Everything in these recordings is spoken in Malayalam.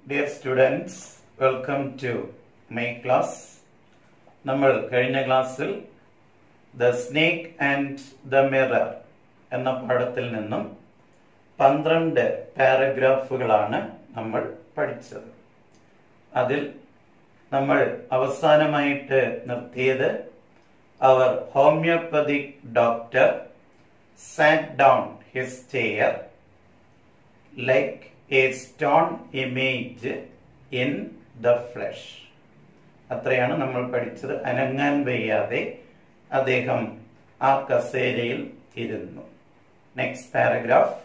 Dear students welcome to my class നമ്മൾ കഴിഞ്ഞ ക്ലാസ്സിൽ the snake and the mirror എന്ന പാഠത്തിൽ നിന്നും പന്ത്രണ്ട് പാരഗ്രാഫുകളാണ് നമ്മൾ പഠിച്ചത് അതിൽ നമ്മൾ അവസാനമായിട്ട് നിർത്തിയത് our homeopathic doctor sat down his chair like a stone image in the flesh അത്രയാണ് നമ്മൾ പഠിച്ചത് അനങ്ങാൻ വയ്യാതെ അദ്ദേഹം ആ കസേരയിൽ ഇരുന്നു next paragraph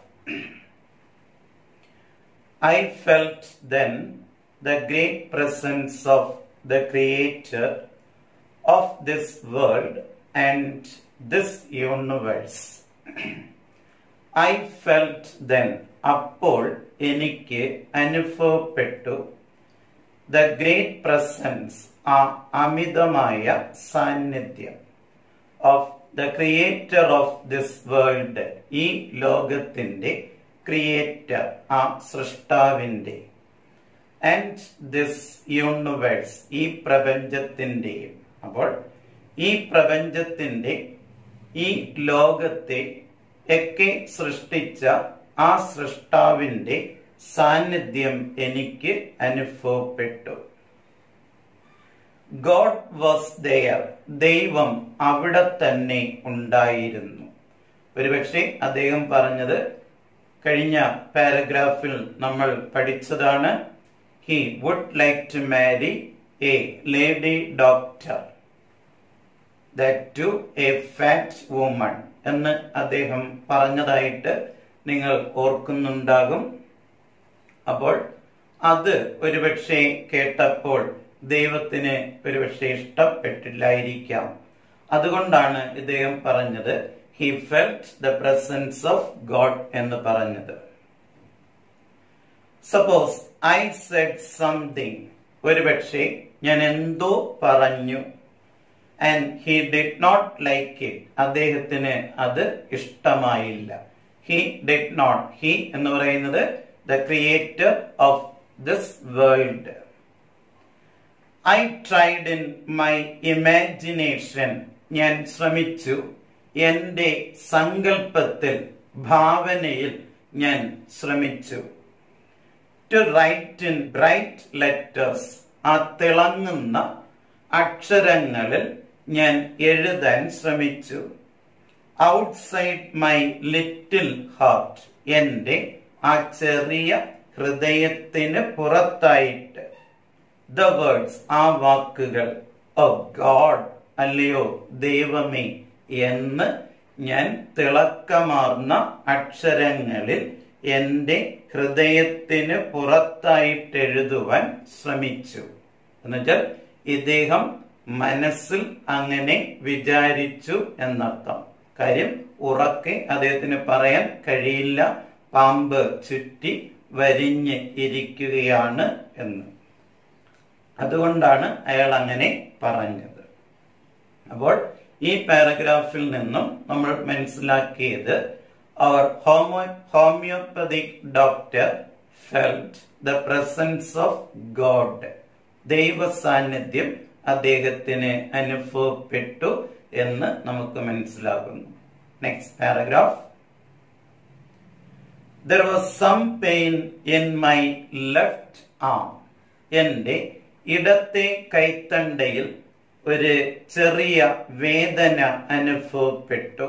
I felt then the great presence of the creator of this world and this universe I felt then അപ്പോൾ എനിക്ക് അനുഭവപ്പെട്ടു ദ ഗ്രേറ്റ് പ്രസൻസ് ആ അമിതമായ സാന്നിധ്യം of the creator of this world ഈ ലോകത്തിന്റെ ക്രിയേറ്റർ ആ സൃഷ്ടാവിന്റെ ആൻഡ് ദിസ് യൂണിവേഴ്സ് ഈ പ്രപഞ്ചത്തിന്റെയും അപ്പോൾ ഈ പ്രപഞ്ചത്തിന്റെ ഈ ലോകത്തെ ഒക്കെ സൃഷ്ടിച്ച ആ സൃഷ്ടാവിന്റെ സാന്നിധ്യം എനിക്ക് അനുഭവപ്പെട്ടു ഗോഡ് വാസ് ദയർ ദൈവം അവിടെ തന്നെ ഉണ്ടായിരുന്നു ഒരുപക്ഷെ അദ്ദേഹം പറഞ്ഞത് കഴിഞ്ഞ പാരഗ്രാഫിൽ നമ്മൾ പഠിച്ചതാണ് he would like to marry a lady doctor that to a fat woman എന്ന് അദ്ദേഹം പറഞ്ഞതായിട്ട് നിങ്ങൾ ഓർക്കുന്നുണ്ടാകും അപ്പോൾ അത് ഒരുപക്ഷെ കേട്ടപ്പോൾ ദൈവത്തിന് ഒരുപക്ഷെ ഇഷ്ടപ്പെട്ടില്ലായിരിക്കാം അതുകൊണ്ടാണ് ഇദ്ദേഹം പറഞ്ഞത് he felt the presence of God എന്ന് പറഞ്ഞത് സപ്പോസ് ഐ സെഡ് സംതിങ് ഒരുപക്ഷെ ഞാൻ എന്തോ പറഞ്ഞു and he did not like it അദ്ദേഹത്തിന് അത് ഇഷ്ടമായില്ല ഹി ഡിഡ് നോട്ട് ഹി എന്ന് പറയുന്നത് the creator of this world I tried in my imagination ഞാൻ ശ്രമിച്ചു എന്റെ സങ്കല്പത്തിൽ ഭാവനയിൽ ഞാൻ ശ്രമിച്ചു to write in bright letters ആ തിളങ്ങുന്ന അക്ഷരങ്ങളിൽ ഞാൻ എഴുതാൻ ശ്രമിച്ചു ഔട്ട്സൈഡ് മൈ ലിറ്റിൽ ഹാർട്ട് എന്റെ ആ ചെറിയ ഹൃദയത്തിന് പുറത്തായിട്ട് ദ വേർഡ്സ് ആ വാക്കുകൾ ഓ ഗോഡ് അല്ലയോ ദൈവമേ എന്ന് ഞാൻ തിളക്കമാർന്ന അക്ഷരങ്ങളിൽ എന്റെ ഹൃദയത്തിന് പുറത്തായിട്ട് എഴുതുവാൻ ശ്രമിച്ചു എന്നുവെച്ചാൽ ഇദ്ദേഹം മനസ്സിൽ അങ്ങനെ വിചാരിച്ചു എന്നർത്ഥം കാര്യം ഉറക്കെ അദ്ദേഹത്തിന് പറയാൻ കഴിയില്ല പാമ്പ് ചുറ്റി വരിഞ്ഞ് ഇരിക്കുകയാണ് എന്ന് അതുകൊണ്ടാണ് അയാൾ അങ്ങനെ പറഞ്ഞത് അപ്പോൾ ഈ പാരഗ്രാഫിൽ നിന്നും നമ്മൾ മനസ്സിലാക്കിയത് our homo homeopathic doctor felt the presence of God ദൈവ സാന്നിധ്യം അദ്ദേഹത്തിന് അനുഭവപ്പെട്ടു എന്ന് നമുക്ക് മനസ്സിലാകുന്നു next paragraph there was some pain in my left arm എന്റെ ഇടത്തെ കൈത്തണ്ടയിൽ ഒരു ചെറിയ വേദന അനുഭവപ്പെട്ടു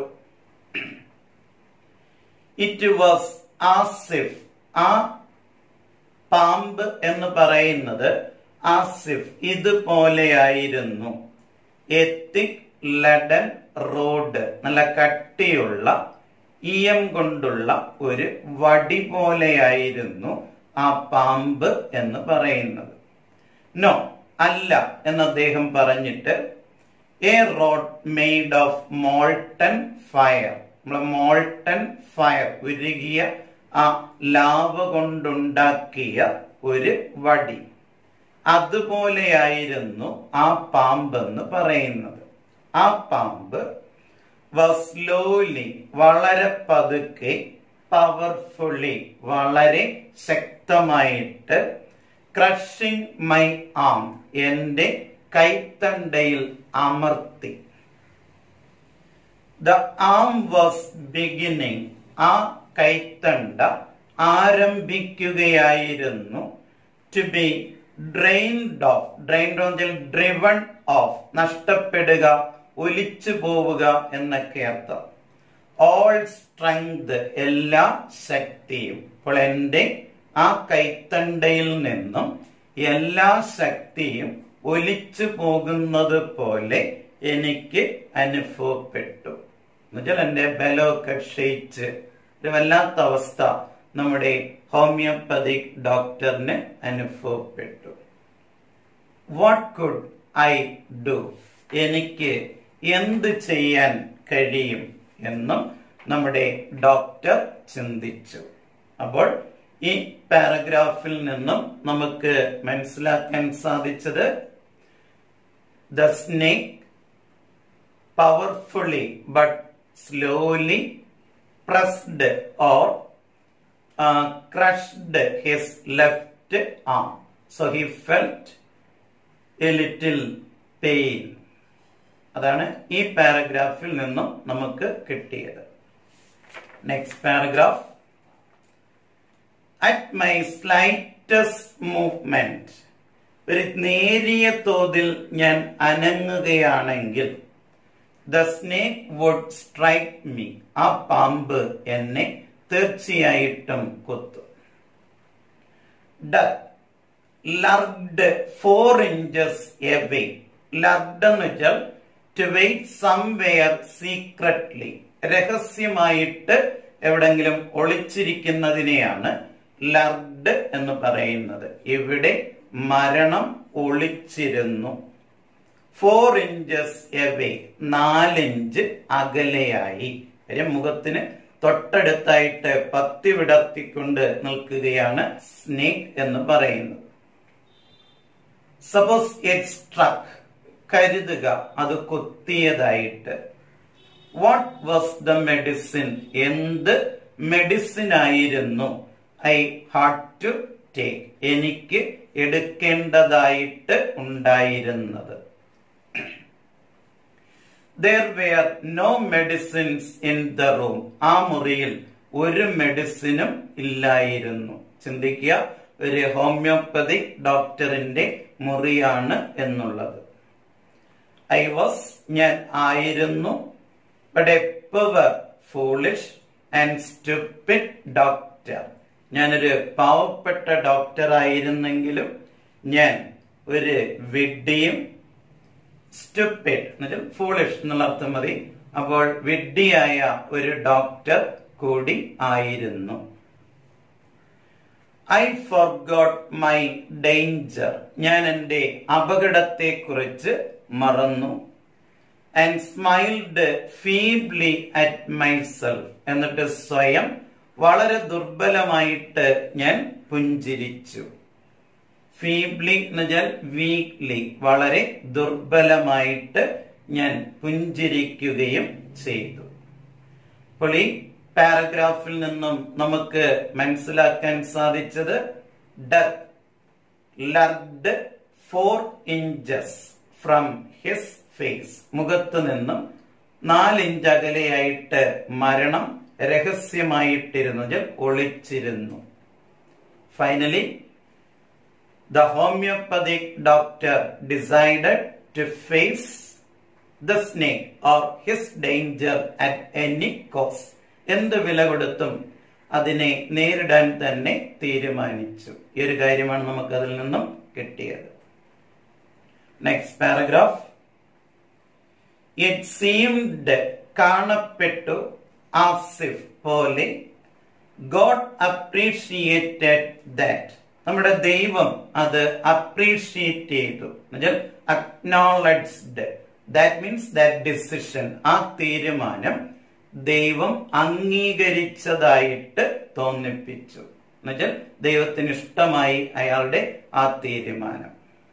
ഇറ്റ് വാസ് ആസിഫ് ആ പാമ്പ് എന്ന് പറയുന്നത് ആസിഫ് ഇതുപോലെയായിരുന്നു എത്തിക് ലഡൻ റോഡ് നല്ല കട്ടിയുള്ള ഈയം കൊണ്ടുള്ള ഒരു വടി പോലെയായിരുന്നു ആ പാമ്പ് എന്ന് പറയുന്നത് നോ അല്ല എന്ന് അദ്ദേഹം പറഞ്ഞിട്ട് a rod made of molten fire നമ്മൾ മോൾട്ടൺ ഫയർ ഉരുകിയ ആ ലാവ കൊണ്ടുണ്ടാക്കിയ ഒരു വടി അതുപോലെയായിരുന്നു ആ പാമ്പെന്ന് പറയുന്നത് ആ പാമ്പ് സ്ലോലി വളരെ പതുക്കെ പവർഫുള്ളി വളരെ ശക്തമായിട്ട് ക്രഷിംഗ് മൈ ആം എന്റെ കൈത്തണ്ടയിൽ അമർത്തി ദ ആം വാസ് ബിഗിനിങ് ആ കൈത്തണ്ട ആരംഭിക്കുകയായിരുന്നു to be drained of drained of driven of നഷ്ടപ്പെടുക ഒലിച്ചു പോവുക എന്നൊക്കെ അർത്ഥം ഓൾ സ്ട്രെങ്ത് എല്ലാ ശക്തിയും അപ്പോൾ എൻ്റെ ആ കൈത്തണ്ടയിൽ നിന്നും എല്ലാ ശക്തിയും ഒലിച്ചു പോകുന്നത് പോലെ എനിക്ക് അനുഭവപ്പെട്ടു എന്നുവെച്ചാൽ എൻ്റെ ബലമൊക്കെ ക്ഷയിച്ച് ഒരു വല്ലാത്ത അവസ്ഥ നമ്മുടെ ഹോമിയോപ്പതിക് ഡോക്ടറിന് അനുഭവപ്പെട്ടു വാട്ട് കുഡ് ഐ ഡു എനിക്ക് എന്ത് ചെയ്യാൻ കഴിയും എന്നും നമ്മുടെ ഡോക്ടർ ചിന്തിച്ചു അപ്പോൾ ഈ പാരഗ്രാഫിൽ നിന്നും നമുക്ക് മനസ്സിലാക്കാൻ സാധിച്ചത് the snake powerfully but slowly pressed or crushed his left arm so he felt a little pain അതാണ് ഈ പാരഗ്രാഫിൽ നിന്നും നമുക്ക് കിട്ടിയത് next paragraph at my slightest movement ഒരു നേരിയ തോതിൽ ഞാൻ അനങ്ങുകയാണെങ്കിൽ the snake would strike me ആ പാമ്പ് എന്നെ തീർച്ചയായിട്ടും കൊത്തും death lurked four inches away lurked എന്ന് വെച്ചാൽ ടു വെയിറ്റ് സംവെയർ സീക്രട്ട്ലി രഹസ്യമായിട്ട് എവിടെങ്കിലും ഒളിച്ചിരിക്കുന്നതിനെയാണ് ലർഡ് എന്ന് പറയുന്നത് ഇവിടെ മരണം ഒളിച്ചിരുന്നു ഫോർ ഇഞ്ചസ് എവേ നാലിഞ്ച് അകലെയായി കാര്യം മുഖത്തിന് തൊട്ടടുത്തായിട്ട് പത്തി വിടർത്തിക്കൊണ്ട് നിൽക്കുകയാണ് സ്നേക്ക് എന്ന് പറയുന്നത് സപ്പോസ് ഇറ്റ് സ്ട്രക്ക് കരുതുക അത് കൊത്തിയതായിട്ട് വാട്ട് വാസ് ദ മെഡിസിൻ എന്ത് മെഡിസിൻ ആയിരുന്നു ഐ ഹാഡ് ടു ടേക്ക് എനിക്ക് എടുക്കേണ്ടതായിട്ട് ഉണ്ടായിരുന്നത് there were no medicines in the room ആ മുറിയിൽ ഒരു മെഡിസിനും ഇല്ലായിരുന്നു ചിന്തിക്കുക ഒരു ഹോമിയോപ്പതിക് ഡോക്ടറിന്റെ മുറിയാണ് എന്നുള്ളത് ഐ വാസ് ഞാൻ ആയിരുന്നു but a poor foolish and stupid doctor ഞാനൊരു പാവപ്പെട്ട ഡോക്ടർ ആയിരുന്നെങ്കിലും ഞാൻ ഒരു വിഡ്ഡിയും സ്റ്റുപ്പിഡ് എന്നുവെച്ചാൽ ഫൂളിഷ് എന്നുള്ള അർത്ഥം മതി അപ്പോൾ വിഡ്ഡിയായ ഒരു ഡോക്ടർ കൂടി ആയിരുന്നു ഐ ഫോർഗോട്ട് മൈ ഡേഞ്ചർ ഞാൻ എൻ്റെ അപകടത്തെ കുറിച്ച് മറന്നു and smiled feebly at myself എന്നിട്ട് സ്വയം വളരെ ദുർബലമായിട്ട് ഞാൻ പുഞ്ചിരിച്ചു ഫീബ്ലി എന്ന് വെച്ചാൽ വീക്ക്ലി വളരെ ദുർബലമായിട്ട് ഞാൻ പുഞ്ചിരിക്കുകയും ചെയ്തു അപ്പോൾ ഈ പാരഗ്രാഫിൽ നിന്നും നമുക്ക് മനസ്സിലാക്കാൻ സാധിച്ചത് death lurked four inches from his face മുഖത്ത് നിന്നും നാലിഞ്ച് അകലെയായിട്ട് മരണം രഹസ്യമായിട്ടിരുന്നു ഒളിച്ചിരുന്നു finally the homeopathic doctor decided to face the snake or his danger at any cost. എന്ത് വില കൊടുത്തും അതിനെ നേരിടാൻ തന്നെ തീരുമാനിച്ചു ഈ ഒരു കാര്യമാണ് നമുക്ക് അതിൽ നിന്നും കിട്ടിയത് നെക്സ്റ്റ് പാരഗ്രാഫ് ഇറ്റ് സീംഡ് കാണപ്പെട്ടു ആസിഫ് പോലെ ഗോഡ് അപ്രീഷിയേറ്റഡ് ദാറ്റ് നമ്മുടെ ദൈവം അത് അപ്രീഷിയേറ്റ് ചെയ്തു എന്നുവെച്ചാൽ acknowledged that means that decision ആ തീരുമാനം ദൈവം അംഗീകരിച്ചതായിട്ട് തോന്നിപ്പിച്ചു എന്നുവെച്ചാൽ ദൈവത്തിന് ഇഷ്ടമായി അയാളുടെ ആ തീരുമാനം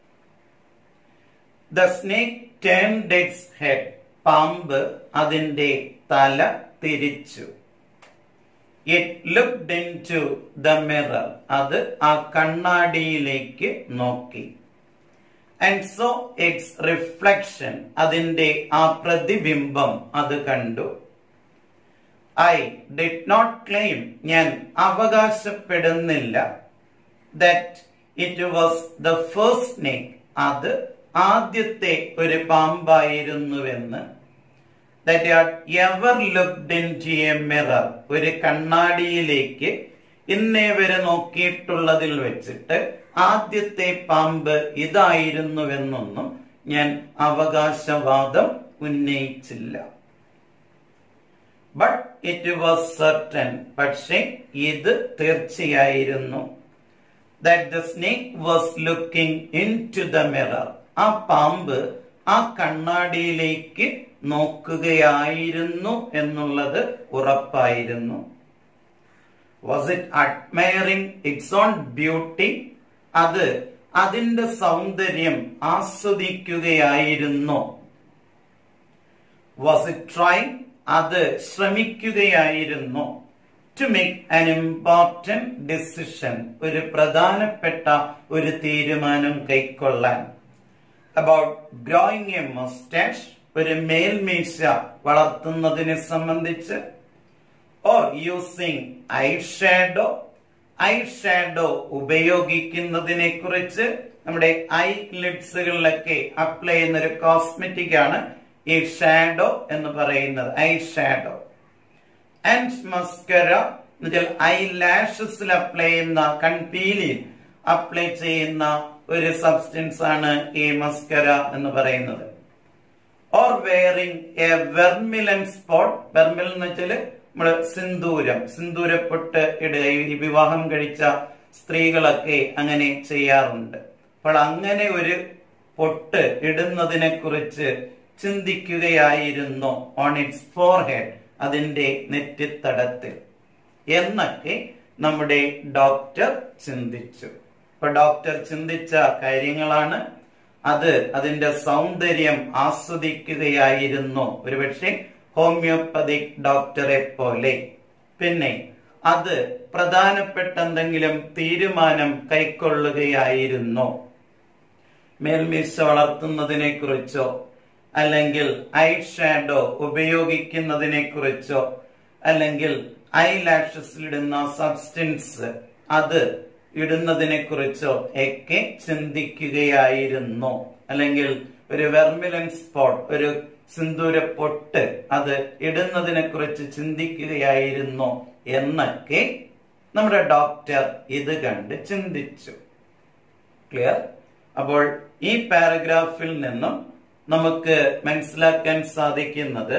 the snake turn its head പാമ്പ് അതിന്റെ തല തിരിച്ചു it looked into the mirror അത് ആ കണ്ണാടിയിലേക്ക് നോക്കി ആൻഡ് സോ ഇറ്റ്സ് റിഫ്ലക്ഷൻ അതിന്റെ ആ പ്രതിബിംബം അത് കണ്ടു ഐ ഡിഡ് നോട്ട് ക്ലെയിം ഞാൻ അവകാശപ്പെടുന്നില്ല that it was the first snake അത് ആദ്യത്തെ ഒരു പാമ്പായിരുന്നുവെന്ന് that are ever looked into a mirror ഒരു കണ്ണാടിയിലേക്ക് ഇന്നേ വരെ നോക്കിയിട്ടുള്ളതിൽ വെച്ചിട്ട് ആദ്യത്തെ പാമ്പ് ഇതായിരുന്നുവെന്നൊന്നും ഞാൻ അവകാശവാദം ഉന്നയിച്ചില്ല ബട്ട് ഇറ്റ് വാസ് സർട്ടൻ പക്ഷെ ഇത് തീർച്ചയായിരുന്നു that the snake was looking into the mirror ആ പാമ്പ് ആ കണ്ണാടിയിലേക്ക് നോക്കുകയായിരുന്നു എന്നുള്ളത് ഉറപ്പായിരുന്നു was it admiring its own beauty അത് അതിന്റെ സൗന്ദര്യം ആസ്വദിക്കുകയായിരുന്നു വാസ് ഇറ്റ് ട്രൈങ് അത് ശ്രമിക്കുകയായിരുന്നു to make an important decision ഒരു പ്രധാനപ്പെട്ട ഒരു തീരുമാനം കൈക്കൊള്ളാൻ അബൌട്ട് ഗ്രോയിങ് എ മസ്റ്റാഷ് ഒരു മേൽമീശ വളർത്തുന്നതിനെ സംബന്ധിച്ച് or using eye shadow eye shadow ഉപയോഗിക്കുന്നതിനെ കുറിച്ച് നമ്മുടെ ഐ ലിഡ്സുകളിലൊക്കെ അപ്ലൈ ചെയ്യുന്ന ഒരു കോസ്മെറ്റിക് ആണ് ഈ ഷാഡോ എന്ന് പറയുന്നത് ഐ ഷാഡോ ആൻഡ് മസ്കര എന്നുവെച്ചാൽ ഐ ലാഷസിൽ അപ്ലൈ ചെയ്യുന്ന കൺപീലിൽ അപ്ലൈ ചെയ്യുന്ന ഒരു സബ്സ്റ്റൻസ് ആണ് ഈ മസ്കര എന്ന് പറയുന്നത് or wearing a vermilion spot വെർമിൽ എന്ന് വെച്ചാല് നമ്മള് സിന്ദൂരം സിന്ദൂരപ്പൊട്ട് ഇടുക ഈ വിവാഹം കഴിച്ച സ്ത്രീകളൊക്കെ അങ്ങനെ ചെയ്യാറുണ്ട് അപ്പോൾ അങ്ങനെ ഒരു പൊട്ട് ഇടുന്നതിനെ കുറിച്ച് ചിന്തിക്കുകയായിരുന്നു ഓൺ ഇറ്റ്സ് ഫോർഹെഡ് അതിന്റെ നെറ്റിത്തടത്തിൽ എന്നൊക്കെ നമ്മുടെ ഡോക്ടർ ചിന്തിച്ചു അപ്പൊ ഡോക്ടർ ചിന്തിച്ച കാര്യങ്ങളാണ് അത് അതിന്റെ സൗന്ദര്യം ആസ്വദിക്കുകയായിരുന്നു ഒരുപക്ഷെ ഹോമിയോപ്പതിക് ഡോക്ടറെ പോലെ പിന്നെ അത് പ്രധാനപ്പെട്ട എന്തെങ്കിലും തീരുമാനം കൈക്കൊള്ളുകയായിരുന്നു മേൽമീശ വളർത്തുന്നതിനെ കുറിച്ചോ അല്ലെങ്കിൽ ഐ ഷാഡോ ഉപയോഗിക്കുന്നതിനെ കുറിച്ചോ അല്ലെങ്കിൽ ഐ ലാഷസിലിടുന്ന സബ്സ്റ്റൻസ് അത് ഇടുന്നതിനെ കുറിച്ചോ ഒക്കെ ചിന്തിക്കുകയായിരുന്നു അല്ലെങ്കിൽ ഒരു വെർമിലൻ സ്പോട്ട് ഒരു സിന്ദൂര പൊട്ട് അത് ഇടുന്നതിനെ കുറിച്ച് ചിന്തിക്കുകയായിരുന്നു എന്നൊക്കെ നമ്മുടെ ഡോക്ടർ ഇത് കണ്ട് ചിന്തിച്ചു ക്ലിയർ അപ്പോൾ ഈ പാരഗ്രാഫിൽ നിന്നും നമുക്ക് മനസ്സിലാക്കാൻ സാധിക്കുന്നത്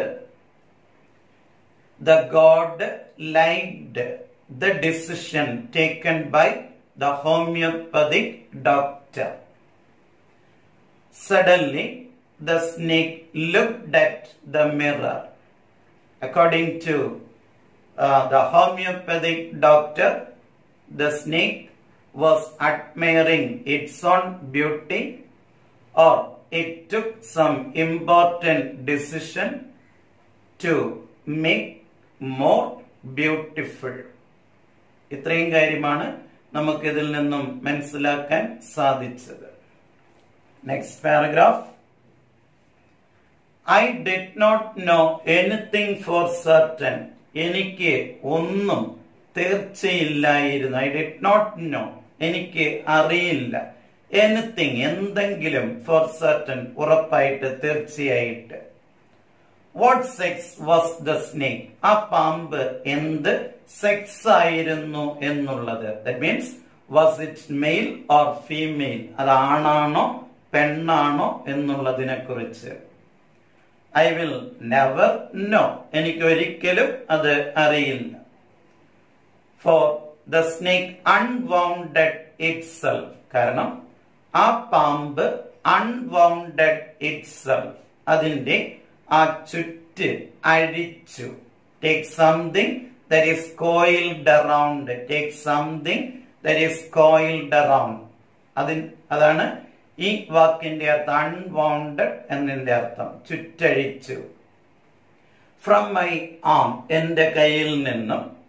the God liked the decision taken by the homeopathic doctor suddenly the snake looked at the mirror according to the homeopathic doctor, the snake was admiring its own beauty or it took some important decision to make more beautiful. ഇത്രയും കാര്യമാണ് നമുക്കിതിൽ നിന്നും മനസ്സിലാക്കാൻ സാധിച്ചത് next paragraph I did not know anything for certain എനിക്ക് ഒന്നും തീർച്ചയില്ലായിരുന്നു ഐ ഡിഡ് നോട്ട് നോ എനിക്ക് അറിയില്ല എനിത്തിങ് എന്തെങ്കിലും ഫോർ സർട്ടൻ ഉറപ്പായിട്ട് തീർച്ചയായിട്ട് what sex was the snake ആ പാമ്പ് എന്ത് സെക്സ് ആയിരുന്നു എന്നുള്ളത് that means was it male or female അത് ആണാണോ പെണ്ണാണോ എന്നുള്ളതിനെ കുറിച്ച് ഐ വിൽ നെവർ നോ എനിക്ക് ഒരിക്കലും അത് അറിയില്ല for the snake unwounded itself കാരണം ആ പാമ്പ് അൺവൗണ്ടഡ് ഇറ്റ് സെൽഫ് അതിന്റെ ആ ചുറ്റ് അഴിച്ചു take something that is coiled around take something that is coiled around അതിൻ അതാണ് ഈ വാക്കിന്റെ അർത്ഥം അൺവൗണ്ടഡ് എന്നതിന്റെ അർത്ഥം ചുറ്റഴിച്ചു ഫ്രം മൈ ആം എന്റെ കയ്യിൽ നിന്നും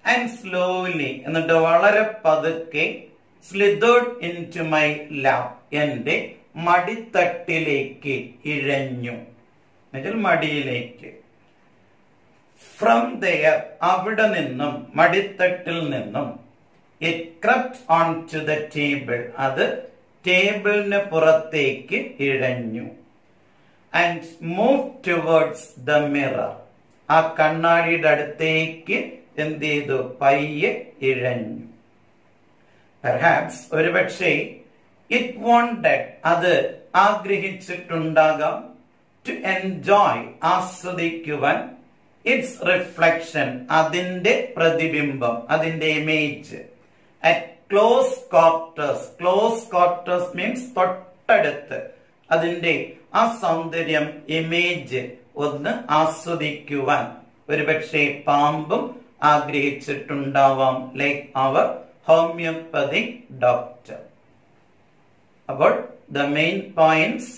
ആൻഡ് സ്ലോലി എന്നിട്ട് വളരെ പതുക്കെ slithered into my lap എന്റെ മടിത്തട്ടിലേക്ക് ഇഴഞ്ഞു എന്നുവെച്ചാൽ മടിയിലേക്ക് ഫ്രം ദയർ അവിടെ നിന്നും മടിത്തട്ടിൽ നിന്നും it crept onto the table അത് ടേബിളിന് പുറത്തേക്ക് ഇഴഞ്ഞു and move towards the mirror ആ കണ്ണാടിയുടെ അടുത്തേക്ക് എന്ത് ചെയ്തു പയ്യെ ഇഴഞ്ഞു പെർഹാപ്സ് ഒരുപക്ഷെ ഇറ്റ് വോണ്ടഡ് അത് ആഗ്രഹിച്ചിട്ടുണ്ടാകാം ടു എൻജോയ് ആസ്വദിക്കുവാൻ ഇറ്റ്സ് റിഫ്ലക്ഷൻ അതിന്റെ പ്രതിബിംബം അതിന്റെ image at close quarters close quarters means തൊട്ടടുത്ത് അതിന്റെ ആ സൗന്ദര്യം ഇമേജ് ഒന്ന് ആസ്വദിക്കുവാൻ ഒരുപക്ഷെ പാമ്പും ആഗ്രഹിച്ചിട്ടുണ്ടാവാം ലൈക്ക് അവർ ഹോമിയോപ്പതിക് ഡോക്ടർ അപ്പോൾ the main points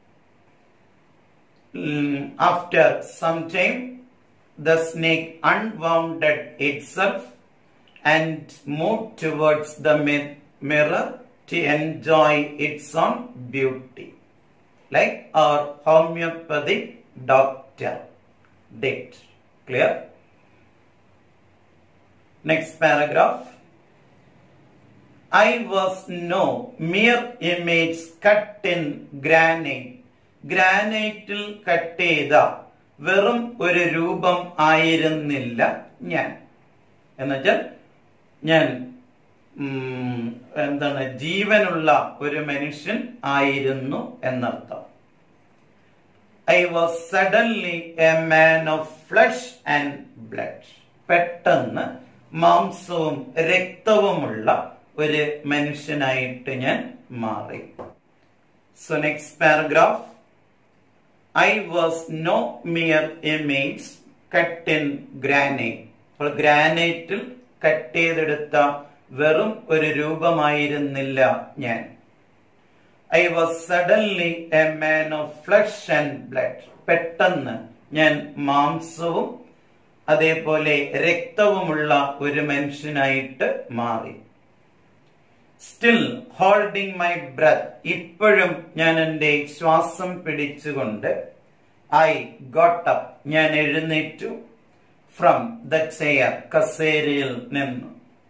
after some time the snake unwounded itself and moved towards the mi- mirror to enjoy its own beauty, like our homeopathic doctor did. Clear? Next paragraph. I was no mere image cut in granite. ഗ്രാനൈറ്റിൽ കട്ട് ചെയ്ത വെറും ഒരു രൂപം ആയിരുന്നില്ല ഞാൻ എന്നുവെച്ചാൽ ഞാൻ ഉം, എന്താണ് ജീവനുള്ള ഒരു മനുഷ്യൻ ആയിരുന്നു എന്നർത്ഥം I was suddenly a man of flesh and blood പെട്ടെന്ന് മാംസവും രക്തവുമുള്ള ഒരു മനുഷ്യനായിട്ട് ഞാൻ മാറി so next paragraph I was no mere image cut in granite അപ്പോൾ ഗ്രാനൈറ്റിൽ കട്ട് ചെയ്തെടുത്ത വെറും ഒരു രൂപമായിരുന്നില്ല ഞാൻ I was suddenly a man of flesh and blood പെട്ടെന്ന് ഞാൻ മാംസവും അതേപോലെ രക്തവുമുള്ള ഒരു മനുഷ്യനായിട്ട് മാറി സ്റ്റിൽ ഹോൾഡിംഗ് മൈ ബ്രത്ത് ഇപ്പോഴും ഞാൻ എൻ്റെ ശ്വാസം പിടിച്ചുകൊണ്ട് ഐ ഗോട്ട് അപ്പ് ഞാൻ എഴുന്നേറ്റു ഫ്രം ദ ചെയർ കസേരയിൽ നിന്നു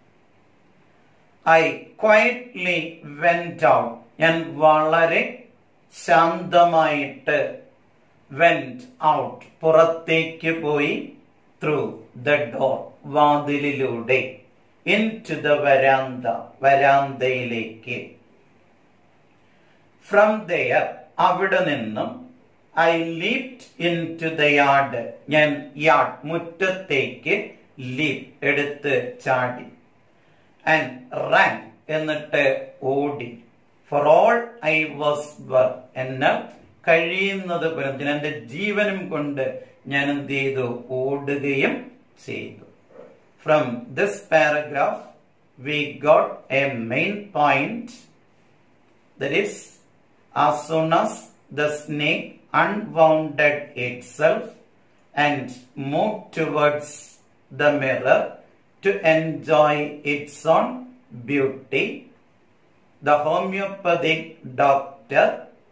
ഐ ക്വയറ്റ്ലി വെന്റ് ഔട്ട് ഞാൻ വളരെ ശാന്തമായിട്ട് വെന്റ് ഔട്ട് പുറത്തേക്ക് പോയി ത്രൂ ദ ഡോർ വാതിലിലൂടെ ഇൻ ടു ദ വരാന്ത വരാന്തയിലേക്ക് ഫ്രം ദയർ അവിടെ നിന്നും I leaped into the yard ഞാൻ യാർഡ് മുറ്റത്തേക്ക് ലീപ് എടുത്ത് ചാടി ആൻഡ് റാൻ എന്നിട്ട് ഓടി for all I was worth എന്നാൽ കഴിയുന്നത് പോലെ ഞാൻ എന്റെ ജീവനും കൊണ്ട് ഞാൻ എന്ത് ചെയ്തു ഓടുകയും ചെയ്തു from this paragraph we got a main point that is as soon as the snake unwounded itself and moved towards the mirror to enjoy its own beauty the homeopathic doctor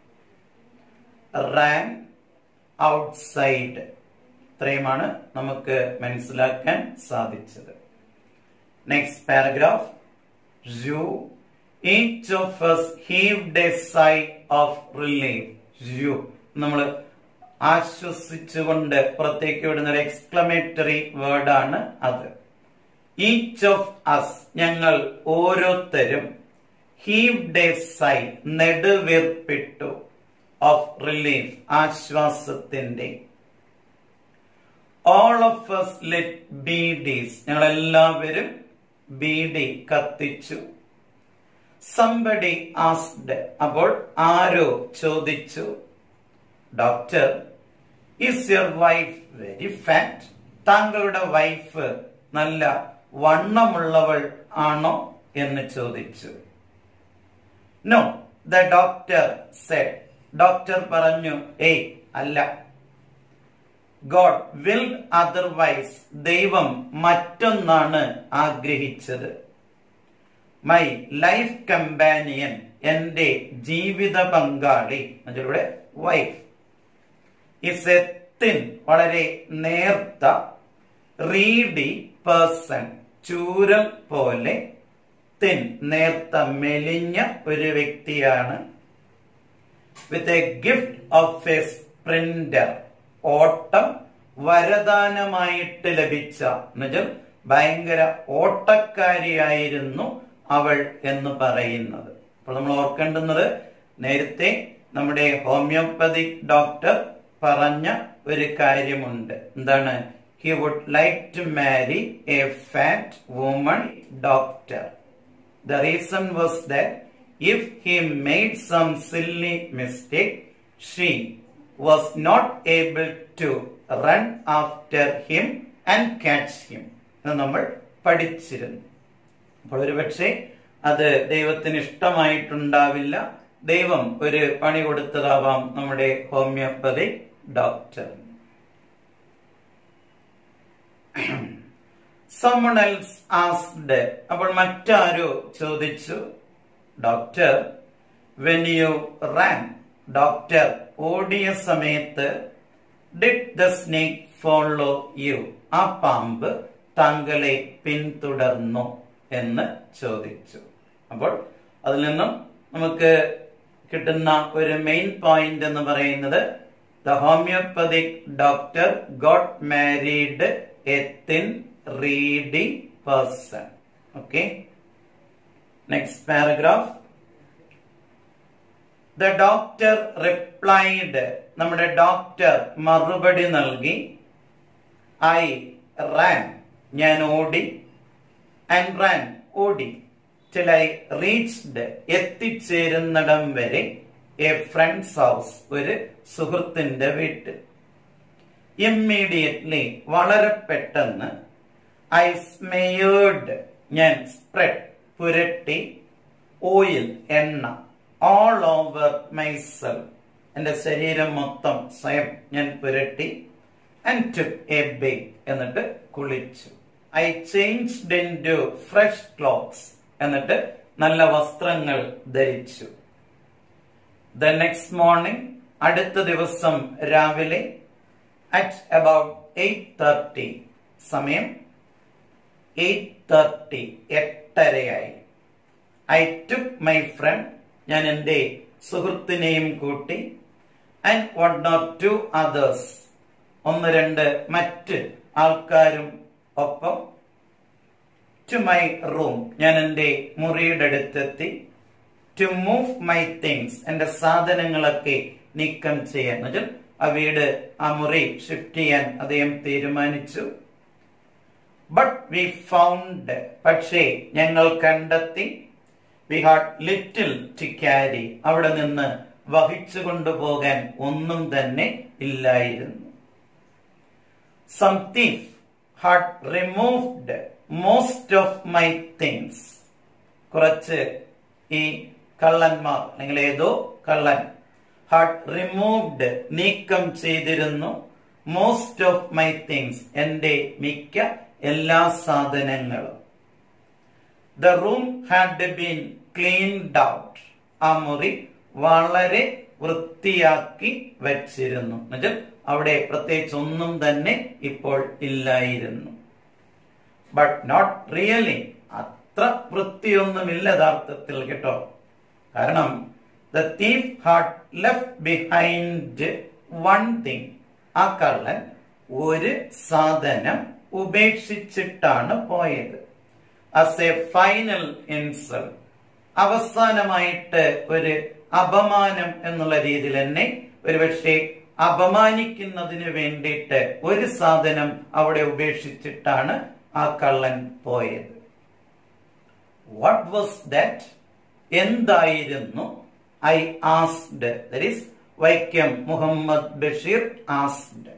ran outside ഇത്രയുമാണ് നമുക്ക് മനസ്സിലാക്കാൻ സാധിച്ചത് next paragraph You, each of us heaved a sigh of relief. You, നമ്മൾ ആശ്വസിച്ചുകൊണ്ട് പുറത്തേക്ക് വിടുന്ന ഒരു എക്സ്ക്ലമേറ്ററി വേർഡാണ് അത് ഈച്ച് ഓഫ് അസ് ഞങ്ങൾ ഓരോരുത്തരും ഹീവ്ഡ് എ സൈ നെടുവീർപ്പിട്ടു ഓഫ് റിലീഫ് ആശ്വാസത്തിന്റെ all of us lit beedis ഞങ്ങൾ എല്ലാവരും ബീഡി കത്തിച്ചു സംബടി ആസ്ഡ് അപ്പോൾ ആരോ ചോദിച്ചു doctor is your wife very fat താങ്കളുടെ വൈഫ് നല്ല വണ്ണമുള്ളവൾ ആണോ എന്ന് ചോദിച്ചു no the doctor said doctor പറഞ്ഞു ഏയ് അല്ല ഗോഡ് വിൽ അതർവൈസ് ദൈവം മറ്റൊന്നാണ് ആഗ്രഹിച്ചത് മൈ ലൈഫ് കമ്പാനിയൻ എന്റെ ജീവിത പങ്കാളി അതിലൂടെ വൈഫ് ഇസ് എ തിൻ വളരെ നേർത്ത റീഡി പേഴ്സൺ ചൂരൽ പോലെ തിൻ നേർത്ത മെലിഞ്ഞ ഒരു വ്യക്തിയാണ് with a gift of a sprinter ഓട്ടം വരദാനമായിട്ട് ലഭിച്ച എന്നുവെച്ചാൽ ഭയങ്കര ഓട്ടക്കാരിയായിരുന്നു അവൾ എന്ന് പറയുന്നത് അപ്പോൾ നമ്മൾ ഓർക്കേണ്ടുന്നത് നേരത്തെ നമ്മുടെ ഹോമിയോപ്പതിക് ഡോക്ടർ പറഞ്ഞ ഒരു കാര്യമുണ്ട് എന്താണ് he would like to marry a fat woman doctor The reason was that if he made some silly mistake, she was not able to run after him and catch him. എന്ന് നമ്മൾ പഠിച്ചിരുന്നു അപ്പോൾ ഒരുപക്ഷെ അത് ദൈവത്തിന് ഇഷ്ടമായിട്ടുണ്ടാവില്ല ദൈവം ഒരു പണി കൊടുത്തതാവാം നമ്മുടെ homeopathy doctor someone else asked അപ്പോൾ മറ്റാരോ ചോദിച്ചു doctor when you ran doctor ഓടിയ സമയത്ത് did the snake follow you ആ പാമ്പ് താങ്കളെ പിന്തുടർന്നു എന്ന് ചോദിച്ചു അപ്പോൾ അതിൽ നിന്നും നമുക്ക് കിട്ടുന്ന ഒരു മെയിൻ പോയിന്റ് എന്ന് പറയുന്നത് the homeopathic doctor got married a thin ready person. Okay. Next paragraph. The doctor replied. നമ്മുടെ ഡോക്ടർ മറുപടി നൽകി ഐ റാൻ ഞാൻ ഓടി ആൻഡ് റാൻ ഓടി till I reached എത്തിച്ചേരുന്നിടം വരെ എ ഫ്രണ്ട്സ് ഹൗസ് ഒരു സുഹൃത്തിന്റെ വീട്ടിൽ ഇമ്മീഡിയറ്റ്ലി വളരെ പെട്ടെന്ന് ഐ സ്മെയേർഡ് ഞാൻ സ്പ്രെഡ് പുരട്ടി ഓയിൽ എണ്ണ ഓൾ ഓവർ മൈസെൽ എന്റെ ശരീരം മൊത്തം സ്വയം ഞാൻ പുരട്ടി ആൻഡ് ടു എ ബേ എന്നിട്ട് കുളിച്ചു I changed into fresh clothes എന്നിട്ട് നല്ല വസ്ത്രങ്ങൾ ധരിച്ചു ദ നെക്സ്റ്റ് മോർണിംഗ് അടുത്ത ദിവസം രാവിലെ അറ്റ് അബൌട്ട് എയ്റ്റ് തേർട്ടി സമയം എയ്റ്റ് തേർട്ടി എട്ടരയായി ഐ ടുക്ക് മൈ ഫ്രണ്ട് ഞാൻ എൻ്റെ സുഹൃത്തിനെയും കൂട്ടി and one not two others ഒന്ന് രണ്ട് മറ്റ് ആൾക്കാരും ഒപ്പം ടു മൈ റൂം ഞാൻ എൻ്റെ മുറിയുടെ അടുത്തെത്തി ടു മൂവ് മൈ തിങ്സ് എൻ്റെ സാധനങ്ങളൊക്കെ നീക്കം ചെയ്യാൻ എന്നുവെച്ചാൽ ആ വീട് ആ മുറി ഷിഫ്റ്റ് ചെയ്യാൻ അദ്ദേഹം തീരുമാനിച്ചു ബട്ട് വി ഫൗണ്ട് പക്ഷേ ഞങ്ങൾ കണ്ടെത്തി we had little to carry അവിടെ നിന്ന് വഹിച്ചു കൊണ്ടുപോകാൻ ഒന്നും തന്നെ ഇല്ലായിരുന്നു some thief had removed most of my things കുറച്ച് ഈ കള്ളന്മാർ അല്ലെങ്കിൽ ഏതോ കള്ളൻ ഹാഡ് റിമൂവ്ഡ് നീക്കം ചെയ്തിരുന്നു മോസ്റ്റ് ഓഫ് മൈ തിങ്സ് എന്റെ മിക്ക എല്ലാ സാധനങ്ങളും the room had been cleaned out ആ മുറി വളരെ വൃത്തിയാക്കി വച്ചിരുന്നു എന്നുവെച്ചാൽ അവിടെ പ്രത്യേകിച്ച് ഒന്നും തന്നെ ഇപ്പോൾ ഇല്ലായിരുന്നു ബട്ട് നോട്ട് റിയലി അത്ര വൃത്തിയൊന്നുമില്ല യഥാർത്ഥത്തിൽ കേട്ടോ കാരണം the thief had left behind one thing ആ കള്ളൻ ഒരു സാധനം ഉപേക്ഷിച്ചിട്ടാണ് പോയത് അസ് എ ഫൈനൽ ഇൻസൾ അവസാനമായിട്ട് ഒരു അപമാനം എന്നുള്ള രീതിയിൽ തന്നെ ഒരുപക്ഷെ അപമാനിക്കുന്നതിന് വേണ്ടിയിട്ട് ഒരു സാധനം അവിടെ ഉപേക്ഷിച്ചിട്ടാണ് ആ കള്ളൻ പോയത് വാട്ട് വാസ് ദാറ്റ് എന്തായിരുന്നു I asked that is Vaikom Muhammad Basheer asked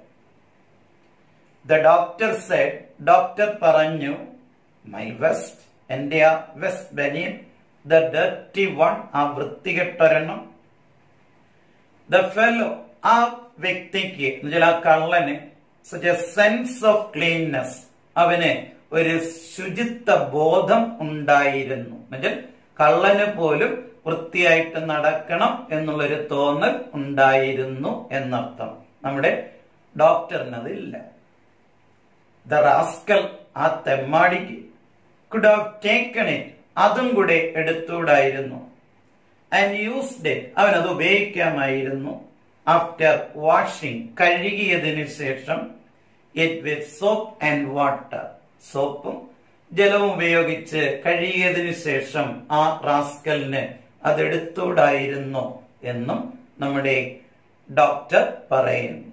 the doctor said doctor പറഞ്ഞു മൈ വെസ്റ്റ് എന്റെ ആ വെസ്റ്റ് ബനിയൻ ദ ഡർട്ടി വൺ ആ വൃത്തികെട്ടൊരെണ്ണം ദ ഫെലോ ആ വ്യക്തിക്ക് എന്നുവെച്ചാൽ ആ കള്ളന് such a sense of cleanliness അവന് ഒരു ശുചിത്വ ബോധം ഉണ്ടായിരുന്നു എന്നുവെച്ചാൽ കള്ളന് പോലും വൃത്തിയായിട്ട് നടക്കണം എന്നുള്ളൊരു തോന്നൽ ഉണ്ടായിരുന്നു എന്നർത്ഥം നമ്മുടെ ഡോക്ടറിന് അതില്ല ദ റാസ്കൽ ആ തെമ്മാടിക്ക് കുഡ് ഹാവ് ടേക്കൺ ഇറ്റ് അതും കൂടെ എടുത്തൂടായിരുന്നു ആൻഡ് യൂസ്ഡ് ഇറ്റ് അവൻ അത് ഉപയോഗിക്കാമായിരുന്നു ആഫ്റ്റർ വാഷിംഗ് കഴുകിയതിനു ശേഷം it with soap and water സോപ്പും ജലവും ഉപയോഗിച്ച് കഴുകിയതിനു ശേഷം ആ റാസ്കലിന് അതെടുത്തൂടായിരുന്നു എന്നും നമ്മുടെ ഡോക്ടർ പറയുന്നു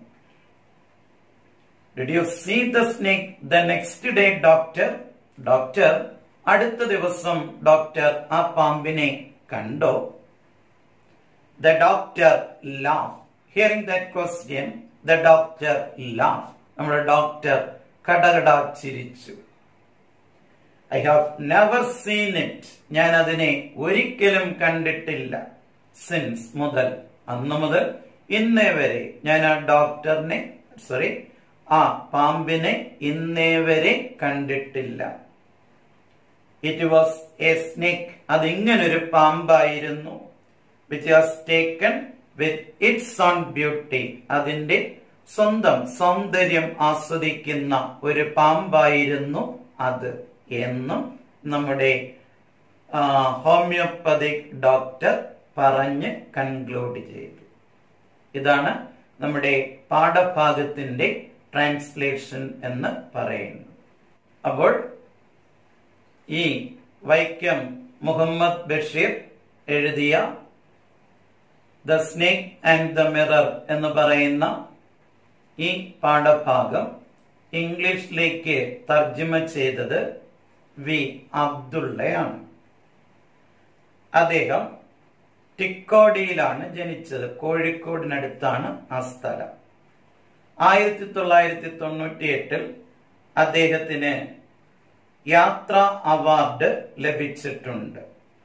did you see the snake the next day doctor doctor അടുത്ത ദിവസം ഡോക്ടർ ആ പാമ്പിനെ കണ്ടോ the doctor laugh hearing that question the doctor laugh നമ്മുടെ ഡോക്ടർ കടകട ചിരിച്ചു I have never seen it ഞാൻ അതിനെ ഒരിക്കലും കണ്ടിട്ടില്ല സിൻസ് മുതൽ അന്ന് മുതൽ ഇന്നേ വരെ ഞാൻ ആ ഡോക്ടറിനെ സോറി ആ പാമ്പിനെ ഇന്നേ വരെ കണ്ടിട്ടില്ല ഇറ്റ് വാസ് എ സ്നേക്ക് അത് ഇങ്ങനൊരു പാമ്പായിരുന്നു which was taken with its own beauty അതിന്റെ സ്വന്തം സൗന്ദര്യം ആസ്വദിക്കുന്ന ഒരു പാമ്പായിരുന്നു അത് എന്നും നമ്മുടെ ഹോമിയോപ്പതിക് ഡോക്ടർ പറഞ്ഞ് കൺക്ലൂഡ് ചെയ്തു ഇതാണ് നമ്മുടെ പാഠഭാഗത്തിന്റെ ട്രാൻസ്ലേഷൻ എന്ന് പറയുന്നത് അപ്പോൾ ഈ വൈക്കം മുഹമ്മദ് ബഷീർ എഴുതിയ the snake and the mirror എന്ന് പറയുന്ന ഈ പാഠഭാഗം ഇംഗ്ലീഷിലേക്ക് തർജ്ജമ ചെയ്തത് വി അബ്ദുള്ളയാണ് അദ്ദേഹം ടിക്കോടിയിലാണ് ജനിച്ചത് കോഴിക്കോടിനടുത്താണ് ആ സ്ഥലം ആയിരത്തി തൊള്ളായിരത്തി തൊണ്ണൂറ്റി എട്ടിൽ അദ്ദേഹത്തിന് യാത്രാ അവാർഡ് ലഭിച്ചിട്ടുണ്ട്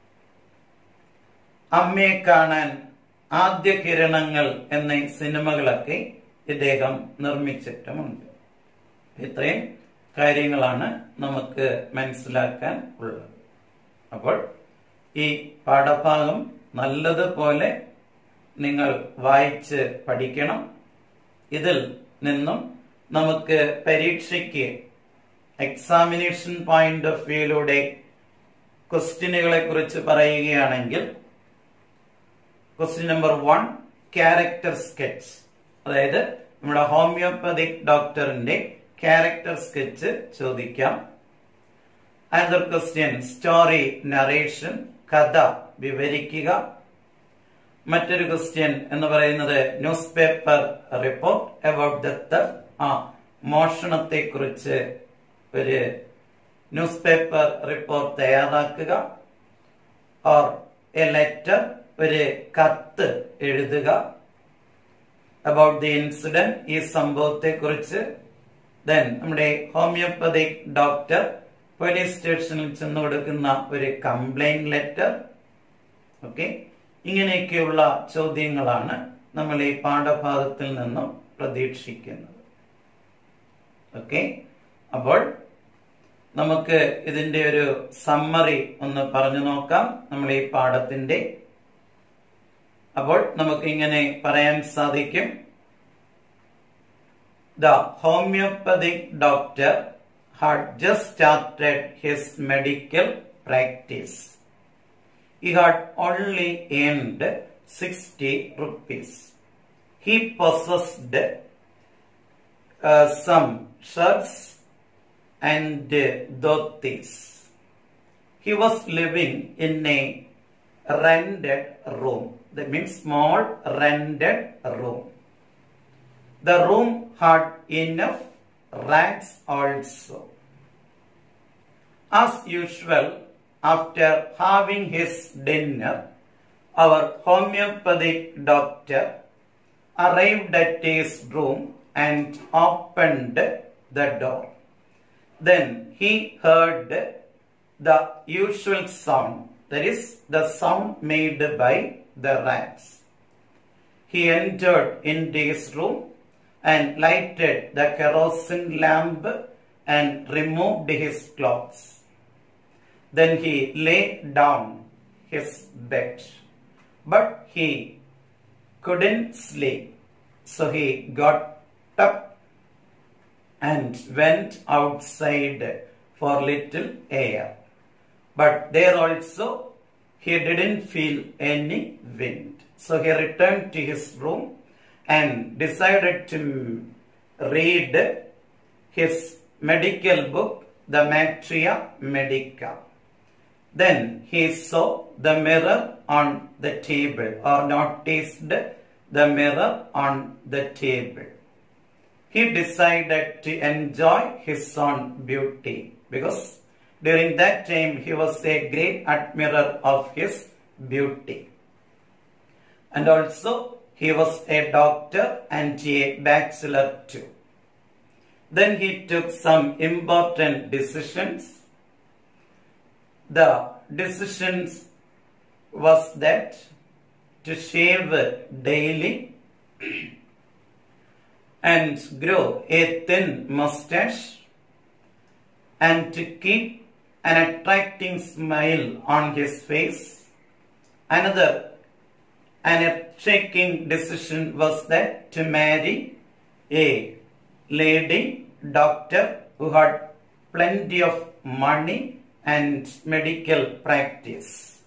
അമ്മയെ കാണാൻ ആദ്യ കിരണങ്ങൾ എന്ന സിനിമകളൊക്കെ ഇദ്ദേഹം നിർമ്മിച്ചിട്ടുമുണ്ട് ഇത്രയും കാര്യങ്ങളാണ് നമുക്ക് മനസ്സിലാക്കാൻ ഉള്ളത് അപ്പോൾ ഈ പാഠഭാഗം നല്ലതുപോലെ നിങ്ങൾ വായിച്ച് പഠിക്കണം ഇതിൽ നിന്നും നമുക്ക് പരീക്ഷയ്ക്ക് എക്സാമിനേഷൻ പോയിന്റ് ഓഫ് വ്യൂയിലൂടെ ക്വസ്റ്റ്യനുകളെ കുറിച്ച് പറയുകയാണെങ്കിൽ question number one character sketch അതായത് നമ്മുടെ ഹോമിയോപ്പതിക് ഡോക്ടറിന്റെ ക്യാരക്ടർ സ്കെച്ച് ചോദിക്കാം അനദർ ക്വസ്റ്റ്യൻ സ്റ്റോറി നറേഷൻ കഥ വിവരിക്കുക മറ്റൊരു ക്വസ്റ്റ്യൻ എന്ന് പറയുന്നത് newspaper report about the ആ മോഷണത്തെ കുറിച്ച് ഒരു ന്യൂസ് പേപ്പർ റിപ്പോർട്ട് തയ്യാറാക്കുക ഓർ എ ലെറ്റർ ഒരു കത്ത് എഴുതുക അബൌട്ട് ദി ഇൻസിഡന്റ് ഈ സംഭവത്തെ കുറിച്ച് ദെൻ നമ്മുടെ ഹോമിയോപ്പതിക് ഡോക്ടർ പോലീസ് സ്റ്റേഷനിൽ ചെന്ന് കൊടുക്കുന്ന ഒരു കംപ്ലൈന്റ് ലെറ്റർ ഓക്കെ ഇങ്ങനെയൊക്കെയുള്ള ചോദ്യങ്ങളാണ് നമ്മൾ ഈ പാഠഭാഗത്തിൽ നിന്നും പ്രതീക്ഷിക്കുന്നത് ഓക്കെ അപ്പോൾ നമുക്ക് ഇതിന്റെ ഒരു സമ്മറി ഒന്ന് പറഞ്ഞു നോക്കാം നമ്മൾ ഈ പാഠത്തിന്റെ അപ്പോൾ നമുക്ക് ഇങ്ങനെ പറയാൻ സാധിക്കും the homeopathic doctor had just started his medical practice. He had only earned 60 rupees. He possessed uh, some shirts and uh, dhotis. He was living in a rented room. That means small rented room. The room had enough rats also. As usual, after having his dinner, our homeopathic doctor arrived at his room and opened the door. Then he heard the usual sound, that is, the sound made by the rats. He entered into his room and lighted the kerosene lamp and removed his clothes. Then he lay down his bed, but he couldn't sleep. So he got up and went outside for little air. But there also he didn't feel any wind. So he returned to his room and decided to read his medical book, the Matria Medica. Then he saw the mirror on the table or noticed the mirror on the table. He decided to enjoy his own beauty because during that time he was a great admirer of his beauty. And also he was a doctor and a bachelor too. Then he took some important decisions. The decisions was that to shave daily and grow a thin mustache and to keep an attracting smile on his face. Another an earth-shaking decision was that to marry a lady doctor who had plenty of money and medical practice.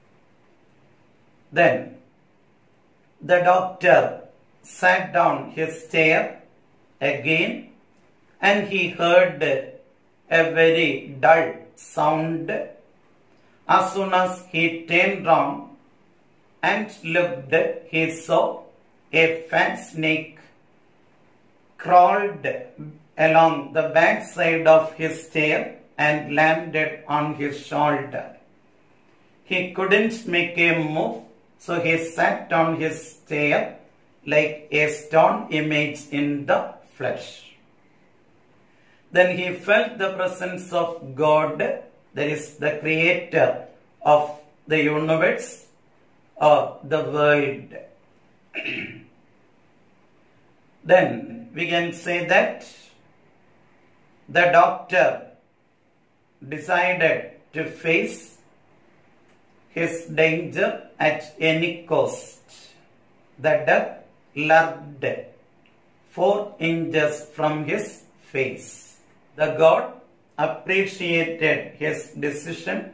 Then the doctor sat down his chair again and he heard a very dull sound. As soon as he turned round and looked, he saw a fat snake crawled along the back side of his chair and landed on his shoulder. He couldn't make a move, so he sat on his chair like a stone image in the flesh. Then he felt the presence of God, that is the creator of the universe or the world. then we can say that the doctor decided to face his danger at any cost. The duck lurked four inches from his face. The god appreciated his decision.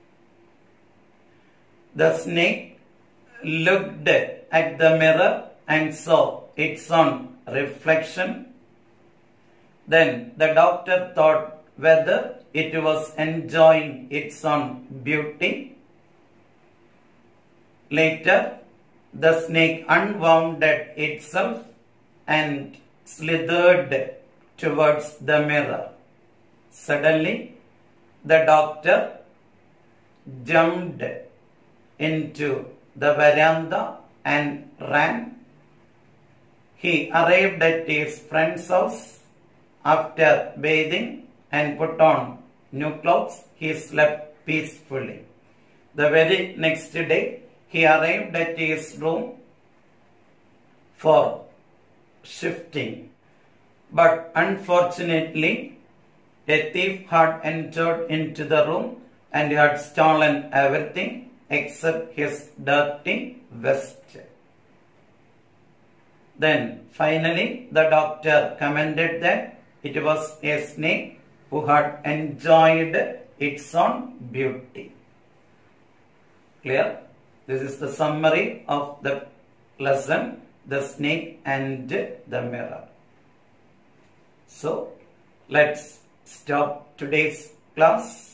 The snake looked at the mirror and saw its own reflection. Then the doctor thought whether it was enjoying its own beauty. Later, the snake unwound itself and slithered towards the mirror. Suddenly, the doctor jumped into the veranda and ran. He arrived at his friend's house after bathing and put on new clothes. He slept peacefully. The very next day, he arrived at his room for shifting. But unfortunately, a thief had entered into the room and had stolen everything except his dirty vest. Then finally the doctor commented that it was a snake who had enjoyed its own beauty. Clear? This is the summary of the lesson, the snake and the mirror. So, let's stop today's class.